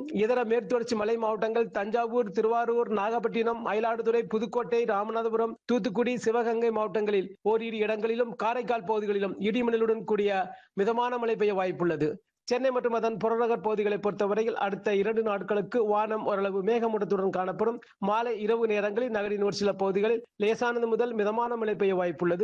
இதர மேற்குத்தொடர்ச்சி மலை மாவட்டங்கள் தஞ்சாவூர் திருவாரூர் நாகப்பட்டினம் மயிலாடுதுறை புதுக்கோட்டை ராமநாதபுரம் தூத்துக்குடி சிவகங்கை மாவட்டங்களில் ஓரிரு இடங்களிலும் காரைக்கால் பகுதிகளிலும் இடிமின்னலுடன் கூடிய மிதமான மழை பெய்ய வாய்ப்புள்ளது சென்னை மற்றும் அதன் புறநகர் பகுதிகளை பொறுத்தவரையில் அடுத்த இரண்டு நாட்களுக்கு வானம் ஓரளவு மேகமூட்டத்துடன் காணப்படும் மாலை இரவு நேரங்களில் நகரின் ஒரு சில பகுதிகளில் லேசானது முதல் மிதமான மழை பெய்ய வாய்ப்புள்ளது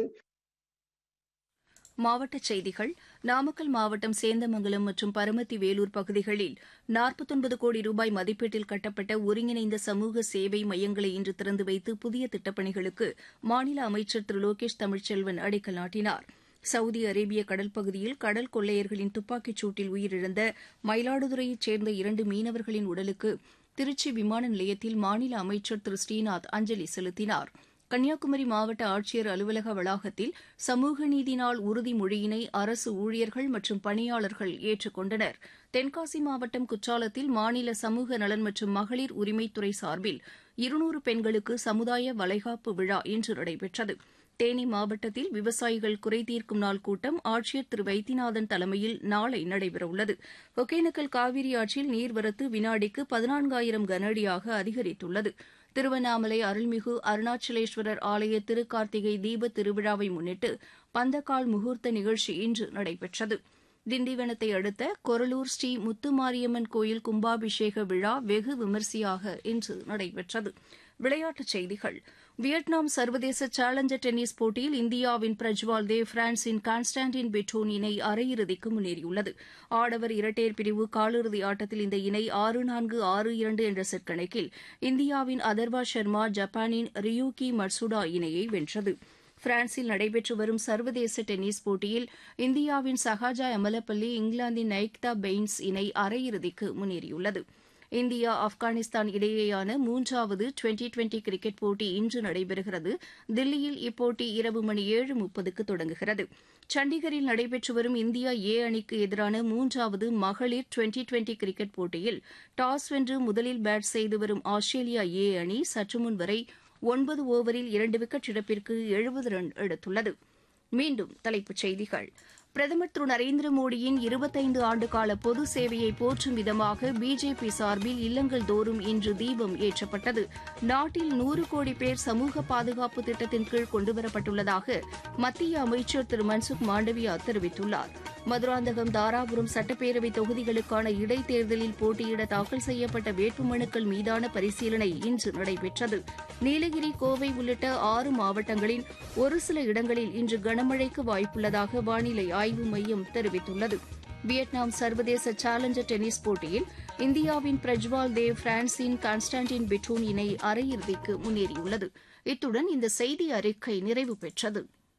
மாவட்டச் செய்திகள் நாமக்கல் மாவட்டம் சேந்தமங்கலம் மற்றும் பரமத்தி வேலூர் பகுதிகளில் நாற்பத்தொன்பது கோடி ரூபாய் மதிப்பீட்டில் கட்டப்பட்ட ஒருங்கிணைந்த சமூக சேவை மையங்களை இன்று திறந்து வைத்து புதிய திட்டப்பணிகளுக்கு மாநில அமைச்சர் திரு லோகேஷ் தமிழ்ச்செல்வன் அடிக்கல் நாட்டினார் சவுதி அரேபிய கடல் பகுதியில் கடல் கொள்ளையர்களின் துப்பாக்கிச் சூட்டில் உயிரிழந்த மயிலாடுதுறையைச் சேர்ந்த இரண்டு மீனவர்களின் உடலுக்கு திருச்சி விமான நிலையத்தில் மாநில அமைச்சர் திரு ஸ்ரீநாத் அஞ்சலி செலுத்தினார் கன்னியாகுமரி மாவட்ட ஆட்சியர் அலுவலக வளாகத்தில் சமூக நீதி நாள் உறுதிமொழியினை அரசு ஊழியர்கள் மற்றும் பணியாளர்கள் ஏற்றுக்கொண்டனர் தென்காசி மாவட்டம் குற்றாலத்தில் மாநில சமூக நலன் மற்றும் மகளிர் உரிமைத்துறை சார்பில் இருநூறு பெண்களுக்கு சமுதாய வளைகாப்பு விழா இன்று நடைபெற்றது தேனி மாவட்டத்தில் விவசாயிகள் குறை தீர்க்கும் நாள் கூட்டம் ஆட்சியர் திரு வைத்தியநாதன் தலைமையில் நாளை நடைபெறவுள்ளது ஒகேனக்கல் காவிரி ஆற்றில் நீர்வரத்து வினாடிக்கு பதினான்காயிரம் கனஅடியாக அதிகரித்துள்ளது திருவண்ணாமலை அருள்மிகு அருணாச்சலேஸ்வரர் ஆலய திருக்கார்த்திகை தீப திருவிழாவை முன்னிட்டு பந்தக்கால் முகூர்த்த நிகழ்ச்சி இன்று நடைபெற்றது திண்டிவனத்தை அடுத்த கொரலூர் ஸ்ரீ முத்துமாரியம்மன் கோயில் கும்பாபிஷேக விழா வெகு விமரிசையாக இன்று நடைபெற்றது விளையாட்டுச் செய்திகள் வியட்நாம் சர்வதேச சேலஞ்சர் டென்னிஸ் போட்டியில் இந்தியாவின் பிரஜ்வால் தேவ் பிரான்சின் கான்ஸ்டான்டின் பெட்டோன் இணை அரையிறுதிக்கு முன்னேறியுள்ளது ஆடவர் இரட்டையர் பிரிவு காலிறுதி ஆட்டத்தில் இந்த இணை ஆறு நான்கு ஆறு இரண்டு என்ற செட் கணக்கில் இந்தியாவின் அதர்வா சர்மா ஜப்பானின் ரியூகி மட்சுடா இணையை வென்றது பிரான்சில் நடைபெற்று வரும் சர்வதேச டென்னிஸ் போட்டியில் இந்தியாவின் சஹாஜா அமலப்பள்ளி இங்கிலாந்தின் நைக்தா பெயின்ஸ் இணை அரையிறுதிக்கு முன்னேறியுள்ளது இந்தியா ஆப்கானிஸ்தான் இடையேயான மூன்றாவது டுவெண்டி டுவெண்டி கிரிக்கெட் போட்டி இன்று நடைபெறுகிறது தில்லியில் இப்போட்டி இரவு மணி ஏழு முப்பதுக்கு தொடங்குகிறது சண்டிகரில் நடைபெற்று வரும் இந்தியா ஏ அணிக்கு எதிரான மூன்றாவது மகளிர் டுவெண்டி டுவெண்டி கிரிக்கெட் போட்டியில் டாஸ் வென்று முதலில் பேட் செய்து வரும் ஆஸ்திரேலியா ஏ அணி சற்றுமுன் வரை ஒன்பது ஓவரில் இரண்டு விக்கெட் இழப்பிற்கு எழுபது ரன் எடுத்துள்ளது மீண்டும் தலைப்புச் செய்திகள் பிரதமர் திரு நரேந்திர மோடியின் இருபத்தைந்து ஆண்டுகால பொது சேவையை போற்றும் விதமாக பிஜேபி சார்பில் இல்லங்கள் தோறும் இன்று தீபம் ஏற்றப்பட்டது நாட்டில் நூறு கோடி பேர் சமூக பாதுகாப்பு திட்டத்தின் கீழ் கொண்டுவரப்பட்டுள்ளதாக மத்திய அமைச்சர் திரு மன்சுக் மாண்டவியா தெரிவித்துள்ளார் மதுராந்தகம் தாராபுரம் சட்டப்பேரவை தொகுதிகளுக்கான இடைத்தேர்தலில் போட்டியிட தாக்கல் செய்யப்பட்ட வேட்புமனுக்கள் மீதான பரிசீலனை இன்று நடைபெற்றது நீலகிரி கோவை உள்ளிட்ட ஆறு மாவட்டங்களின் ஒரு சில இடங்களில் இன்று கனமழைக்கு வாய்ப்புள்ளதாக வானிலை ஆய்வு மையம் தெரிவித்துள்ளது வியட்நாம் சர்வதேச சேலஞ்சர் டென்னிஸ் போட்டியில் இந்தியாவின் பிரஜ்வால் தேவ் பிரான்சின் கான்ஸ்டான்டின் பெட்டூன் இணை அரையிறுதிக்கு முன்னேறியுள்ளது இத்துடன் இந்த செய்தி அறிக்கை நிறைவு பெற்றது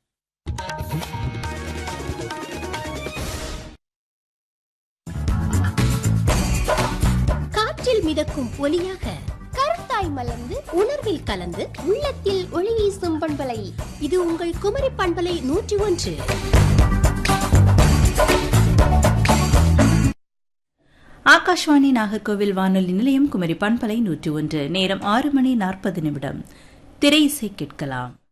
காற்றில் மிதக்கும் ஒலியாக கருத்தாய் மலர்ந்து உணர்வில் கலந்து உள்ளத்தில் ஒளி வீசும் பண்பலை இது உங்கள் குமரி பண்பலை நூற்றி ஒன்று ஆகாஷ்வாணி நாகர்கோவில் வானொலி நிலையம் குமரி பண்பலை நூற்றி ஒன்று நேரம் ஆறு மணி நாற்பது நிமிடம் திரை இசை கேட்கலாம்